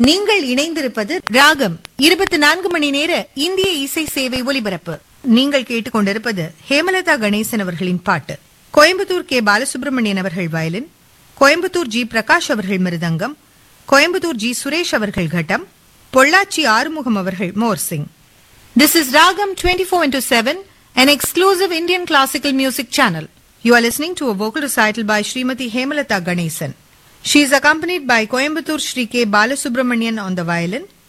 நீங்கள் இணைந்திருப்பது ராகம் இருபத்தி நான்கு மணி நேர இந்திய இசை சேவை ஒலிபரப்பு நீங்கள் கேட்டுக்கொண்டிருப்பது ஹேமலதா கணேசன் அவர்களின் பாட்டு கோயம்புத்தூர் கே பாலசுப்ரமணியன் அவர்கள் வயலின் கோயம்புத்தூர் ஜி பிரகாஷ் அவர்கள் மிருதங்கம் கோயம்புத்தூர் ஜி சுரேஷ் அவர்கள் கட்டம் பொள்ளாச்சி ஆறுமுகம் அவர்கள் morsing This is Ragam 24 into 7, an exclusive Indian classical music channel. You are listening to a vocal recital by Srimati Hemalata Ganesan. She is accompanied by Coimbatore Sri K. Balasubramanian on the violin,